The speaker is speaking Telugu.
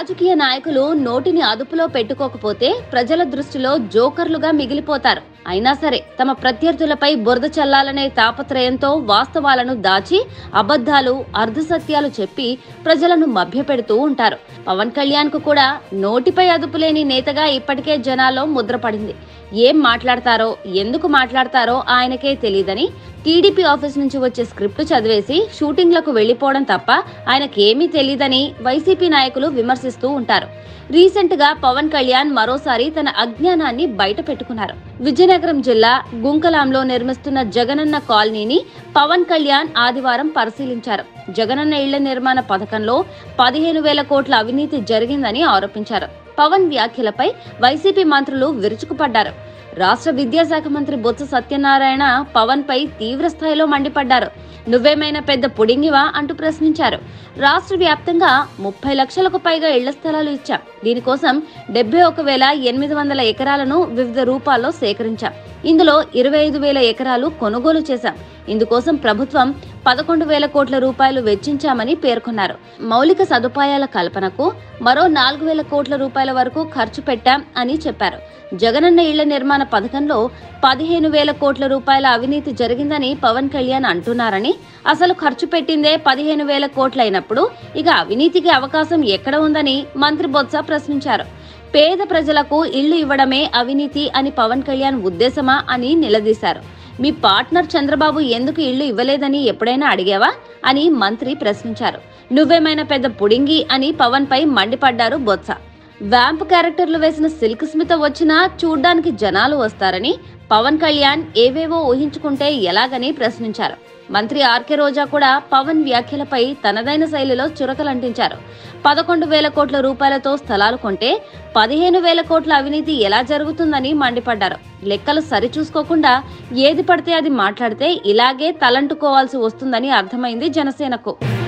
రాజకీయ నాయకులు నోటిని అదుపులో పెట్టుకోకపోతే ప్రజల దృష్టిలో జోకర్లుగా మిగిలిపోతారు అయినా సరే తమ ప్రత్యర్థులపై బురద చల్లాలనే తాపత్రయంతో వాస్తవాలను దాచి అబద్ధాలు అర్ధసత్యాలు చెప్పి ప్రజలను మభ్యపెడుతూ ఉంటారు పవన్ కళ్యాణ్ కు కూడా నోటిపై అదుపు లేని నేతగా ఇప్పటికే జనాల్లో ముద్రపడింది ఏం మాట్లాడతారో ఎందుకు మాట్లాడతారో ఆయనకే తెలియదని టీడీపీ ఆఫీస్ నుంచి వచ్చే స్క్రిప్ట్ చదివేసి షూటింగ్లకు వెళ్లిపోవడం తప్ప ఆయనకేమీ తెలియదని వైసీపీ నాయకులు విమర్శిస్తూ ఉంటారు రీసెంట్ గా పవన్ కళ్యాణ్ మరోసారి తన అజ్ఞానాన్ని బయట పెట్టుకున్నారు విజయనగరం జిల్లా గుంకలాంలో నిర్మిస్తున్న జగనన్న కాలనీని పవన్ కళ్యాణ్ ఆదివారం పరిశీలించారు జగనన్న ఇళ్ల నిర్మాణ పథకంలో పదిహేను వేల కోట్ల అవినీతి జరిగిందని ఆరోపించారు పవన్ వ్యాఖ్యలపై వైసీపీ మంత్రులు విరుచుకుపడ్డారు రాష్ట్ర విద్యాశాఖ మంత్రి బొత్స సత్యనారాయణ పవన్ పై తీవ్ర స్థాయిలో మండిపడ్డారు నువ్వేమైనా పెద్ద పుడింగివా అంటూ ప్రశ్నించారు రాష్ట్ర వ్యాప్తంగా ముప్పై లక్షలకు పైగా ఇళ్ల స్థలాలు ఇచ్చాం దీనికోసం డెబ్బై ఒక వేల ఎనిమిది వందల ఎకరాలను వివిధ రూపాల్లో సేకరించాం ఇందులో ఇరవై ఐదు వేల ఎకరాలు కొనుగోలు చేశాం ఇందుకోసం ప్రభుత్వం పదకొండు వేల కోట్ల రూపాయలు వెచ్చించామని పేర్కొన్నారు మౌలిక సదుపాయాల కల్పనకు మరో నాలుగు వేల కోట్ల రూపాయల వరకు ఖర్చు పెట్టాం అని చెప్పారు జగనన్న ఇళ్ల నిర్మాణ పథకంలో పదిహేను వేల కోట్ల రూపాయల అవినీతి జరిగిందని పవన్ కళ్యాణ్ అంటున్నారని అసలు ఖర్చు పెట్టిందే పదిహేను వేల కోట్లైనప్పుడు ఇక అవినీతికి అవకాశం ఎక్కడ ఉందని మంత్రి బొత్స ప్రశ్నించారు పేద ప్రజలకు ఇళ్లు ఇవ్వడమే అవినీతి అని పవన్ కళ్యాణ్ ఉద్దేశమా అని నిలదీశారు మీ పార్ట్నర్ చంద్రబాబు ఎందుకు ఇళ్లు ఇవ్వలేదని ఎప్పుడైనా అడిగావా అని మంత్రి ప్రశ్నించారు నువ్వేమైనా పెద్ద పుడింగి అని పవన్ పై మండిపడ్డారు బొత్స వ్యాంప్ క్యారెక్టర్లు వేసిన సిల్క్ స్మిత వచ్చినా చూడ్డానికి జనాలు వస్తారని పవన్ కళ్యాణ్ ఏవేవో ఊహించుకుంటే ఎలాగని ప్రశ్నించారు మంత్రి ఆర్కే రోజా కూడా పవన్ వ్యాఖ్యలపై తనదైన శైలిలో చురకలంటించారు పదకొండు వేల కోట్ల రూపాయలతో స్థలాలు కొంటే పదిహేను వేల కోట్ల అవినీతి ఎలా జరుగుతుందని మండిపడ్డారు లెక్కలు సరిచూసుకోకుండా ఏది పడితే అది మాట్లాడితే ఇలాగే తలంటుకోవాల్సి వస్తుందని అర్థమైంది జనసేనకు